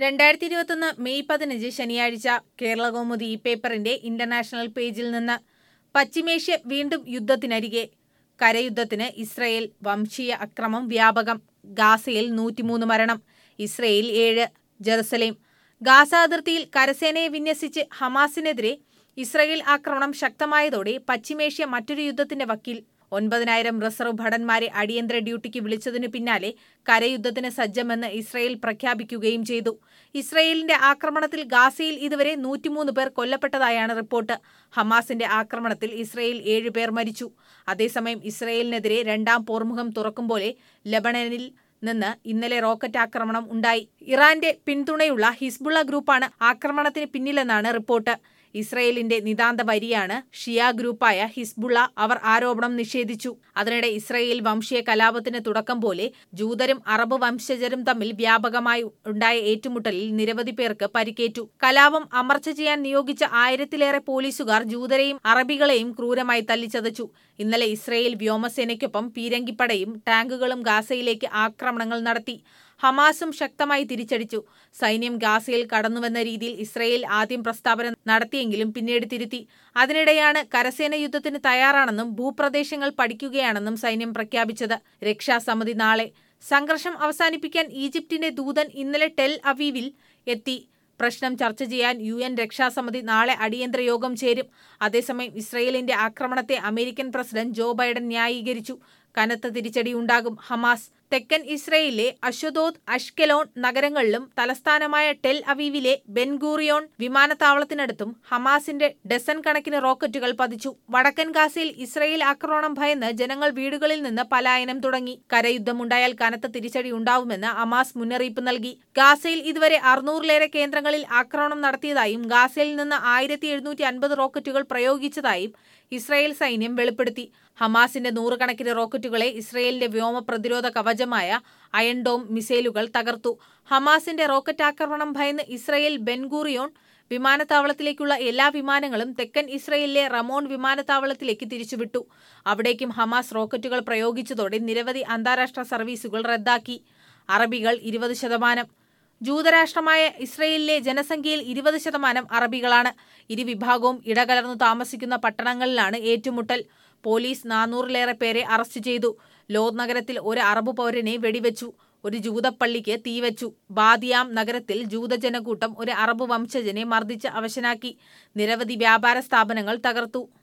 രണ്ടായിരത്തി ഇരുപത്തൊന്ന് മെയ് പതിനഞ്ച് ശനിയാഴ്ച കേരള കൗമുദി ഈ പേപ്പറിന്റെ ഇന്റർനാഷണൽ പേജിൽ നിന്ന് പശ്ചിമേഷ്യ വീണ്ടും യുദ്ധത്തിനരികെ കരയുദ്ധത്തിന് ഇസ്രയേൽ വംശീയ അക്രമം വ്യാപകം ഗാസയിൽ നൂറ്റിമൂന്ന് മരണം ഇസ്രയേൽ ഏഴ് ജെറുസലേം ഗാസ അതിർത്തിയിൽ കരസേനയെ വിന്യസിച്ച് ഹമാസിനെതിരെ ഇസ്രയേൽ ആക്രമണം ശക്തമായതോടെ പശ്ചിമേഷ്യ മറ്റൊരു യുദ്ധത്തിന്റെ വക്കിൽ ഒൻപതിനായിരം റിസർവ് ഭടന്മാരെ അടിയന്തര ഡ്യൂട്ടിക്ക് വിളിച്ചതിനു പിന്നാലെ കരയുദ്ധത്തിന് സജ്ജമെന്ന് ഇസ്രയേൽ പ്രഖ്യാപിക്കുകയും ചെയ്തു ഇസ്രയേലിന്റെ ആക്രമണത്തിൽ ഗാസയിൽ ഇതുവരെ നൂറ്റിമൂന്ന് പേർ കൊല്ലപ്പെട്ടതായാണ് റിപ്പോർട്ട് ഹമാസിന്റെ ആക്രമണത്തിൽ ഇസ്രയേൽ ഏഴുപേർ മരിച്ചു അതേസമയം ഇസ്രയേലിനെതിരെ രണ്ടാം പോർമുഖം തുറക്കുമ്പോലെ ലബണനിൽ നിന്ന് ഇന്നലെ റോക്കറ്റ് ആക്രമണം ഉണ്ടായി ഇറാന്റെ പിന്തുണയുള്ള ഹിസ്ബുള്ള ഗ്രൂപ്പാണ് ആക്രമണത്തിന് പിന്നിലെന്നാണ് റിപ്പോർട്ട് ഇസ്രയേലിന്റെ നിതാന്ത വരിയാണ് ഷിയ ഗ്രൂപ്പായ ഹിസ്ബുള്ള അവർ ആരോപണം നിഷേധിച്ചു അതിനിടെ ഇസ്രയേൽ വംശീയ കലാപത്തിന് തുടക്കം പോലെ ജൂതരും അറബ് വംശജരും തമ്മിൽ വ്യാപകമായി ഉണ്ടായ ഏറ്റുമുട്ടലിൽ നിരവധി പേർക്ക് പരിക്കേറ്റു കലാപം അമർച്ച ചെയ്യാൻ നിയോഗിച്ച ആയിരത്തിലേറെ പോലീസുകാർ ജൂതരെയും അറബികളെയും ക്രൂരമായി തല്ലിച്ചതച്ചു ഇന്നലെ ഇസ്രയേൽ വ്യോമസേനയ്ക്കൊപ്പം പീരങ്കിപ്പടയും ടാങ്കുകളും ഗാസയിലേക്ക് ആക്രമണങ്ങൾ നടത്തി ഹമാസും ശക്തമായി തിരിച്ചടിച്ചു സൈന്യം ഗാസയിൽ കടന്നുവെന്ന രീതിയിൽ ഇസ്രയേൽ ആദ്യം പ്രസ്താവന നടത്തിയെങ്കിലും പിന്നീട് തിരുത്തി അതിനിടെയാണ് കരസേന യുദ്ധത്തിന് തയ്യാറാണെന്നും ഭൂപ്രദേശങ്ങൾ പഠിക്കുകയാണെന്നും സൈന്യം പ്രഖ്യാപിച്ചത് രക്ഷാസമിതി നാളെ സംഘർഷം അവസാനിപ്പിക്കാൻ ഈജിപ്തിന്റെ ദൂതൻ ഇന്നലെ ടെൽ അവീവിൽ എത്തി പ്രശ്നം ചർച്ച ചെയ്യാൻ യു എൻ രക്ഷാസമിതി നാളെ അടിയന്തര യോഗം ചേരും അതേസമയം ഇസ്രയേലിന്റെ ആക്രമണത്തെ അമേരിക്കൻ പ്രസിഡന്റ് ജോ ബൈഡൻ ന്യായീകരിച്ചു കനത്ത തിരിച്ചടിയുണ്ടാകും ഹമാസ് തെക്കൻ ഇസ്രയേലിലെ അശ്വദോദ് അഷ്കെലോൺ നഗരങ്ങളിലും തലസ്ഥാനമായ ടെൽ അവീവിലെ ബെൻഗൂറിയോൺ വിമാനത്താവളത്തിനടുത്തും ഹമാസിന്റെ ഡസൻ കണക്കിന് റോക്കറ്റുകൾ പതിച്ചു വടക്കൻ ഗാസയിൽ ഇസ്രയേൽ ആക്രമണം ഭയന്ന് ജനങ്ങൾ വീടുകളിൽ നിന്ന് പലായനം തുടങ്ങി കരയുദ്ധമുണ്ടായാൽ കനത്ത തിരിച്ചടി ഉണ്ടാവുമെന്ന് ഹമാസ് മുന്നറിയിപ്പ് നൽകി ഗാസയിൽ ഇതുവരെ അറുന്നൂറിലേറെ കേന്ദ്രങ്ങളിൽ ആക്രമണം നടത്തിയതായും ഗാസയിൽ നിന്ന് ആയിരത്തി എഴുന്നൂറ്റി അൻപത് റോക്കറ്റുകൾ പ്രയോഗിച്ചതായും ഇസ്രായേൽ സൈന്യം വെളിപ്പെടുത്തി ഹമാസിന്റെ നൂറുകണക്കിന് റോക്കറ്റുകളെ ഇസ്രയേലിന്റെ വ്യോമ പ്രതിരോധ കവചമായ അയൺ ഡോം മിസൈലുകൾ തകർത്തു ഹമാസിന്റെ റോക്കറ്റ് ആക്രമണം ഭയന്ന് ഇസ്രയേൽ ബെൻഗൂറിയോൺ വിമാനത്താവളത്തിലേക്കുള്ള എല്ലാ വിമാനങ്ങളും തെക്കൻ ഇസ്രയേലിലെ റമോൺ വിമാനത്താവളത്തിലേക്ക് തിരിച്ചുവിട്ടു അവിടേക്കും ഹമാസ് റോക്കറ്റുകൾ പ്രയോഗിച്ചതോടെ നിരവധി അന്താരാഷ്ട്ര സർവീസുകൾ റദ്ദാക്കി അറബികൾ ഇരുപത് ശതമാനം ജൂതരാഷ്ട്രമായ ഇസ്രയേലിലെ ജനസംഖ്യയിൽ ഇരുപത് ശതമാനം അറബികളാണ് ഇരുവിഭാഗവും ഇടകലർന്നു താമസിക്കുന്ന പട്ടണങ്ങളിലാണ് ഏറ്റുമുട്ടൽ പോലീസ് നാനൂറിലേറെ പേരെ അറസ്റ്റ് ചെയ്തു ലോദ് നഗരത്തിൽ ഒരു അറബ് പൗരനെ വെടിവെച്ചു ഒരു ജൂതപ്പള്ളിക്ക് തീവച്ചു ബാദിയാം നഗരത്തിൽ ജൂതജനക്കൂട്ടം ഒരു അറബ് വംശജനെ മർദ്ദിച്ച് അവശനാക്കി നിരവധി വ്യാപാര സ്ഥാപനങ്ങൾ തകർത്തു